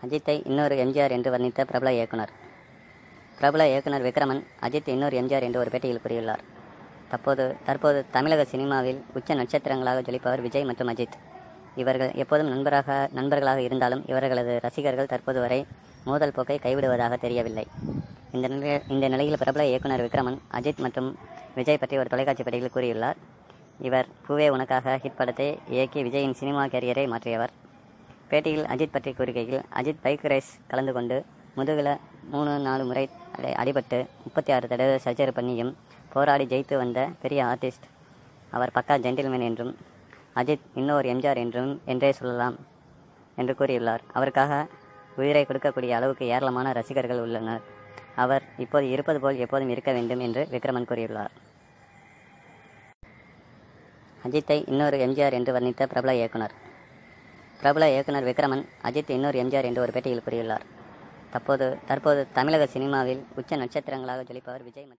அஜித்தை இன்னொரு எம்ஜிஆர் என்று வர்ணித்த பிரபல இயக்குனர் பிரபல இயக்குனர் விக்ரமன் அஜித் இன்னொரு எம்ஜிஆர் என்று ஒரு பேட்டியில் கூறியுள்ளார் தற்போது தற்போது தமிழக சினிமாவில் உச்ச நட்சத்திரங்களாக ஜொலிப்பவர் விஜய் மற்றும் அஜித் இவர்கள் எப்போதும் நண்பராக நண்பர்களாக இருந்தாலும் இவர்களது ரசிகர்கள் தற்போது வரை மோதல் போக்கை கைவிடுவதாக தெரியவில்லை இந்த நிலை இந்த நிலையில் பிரபல இயக்குனர் விக்ரமன் அஜித் மற்றும் விஜய் பற்றி ஒரு தொலைக்காட்சி பேட்டியில் கூறியுள்ளார் இவர் பூவே உனக்காக ஹிட் படத்தை இயக்கி விஜயின் சினிமா கேரியரை மாற்றியவர் பேட்டியில் அஜித் பற்றி கூறுகையில் அஜித் பைக் ரேஸ் கலந்து கொண்டு முதுகில் மூணு நாலு முறை அடி- அடிபட்டு முப்பத்தி ஆறு தடவை சர்ஜரி பண்ணியும் போராடி ஜெயித்து வந்த பெரிய ஆர்டிஸ்ட் அவர் பக்கா ஜென்டில்மேன் என்றும் அஜித் இன்னொரு எம்ஜிஆர் என்றும் என்றே சொல்லலாம் என்று கூறியுள்ளார் அவருக்காக உயிரை கொடுக்கக்கூடிய அளவுக்கு ஏராளமான ரசிகர்கள் உள்ளனர் அவர் இப்போது இருப்பது போல் எப்போதும் இருக்க வேண்டும் என்று விக்ரமன் கூறியுள்ளார் அஜித்தை இன்னொரு எம்ஜிஆர் என்று வர்ணித்த பிரபல இயக்குனர் பிரபல இயக்குனர் விக்ரமன் அஜித் இன்னொரு எம்ஜிஆர் என்று ஒரு பேட்டியில் கூறியுள்ளார் தற்போது தற்போது தமிழக சினிமாவில் உச்ச நட்சத்திரங்களாக ஜொலிப்பவர் விஜய் மற்றும்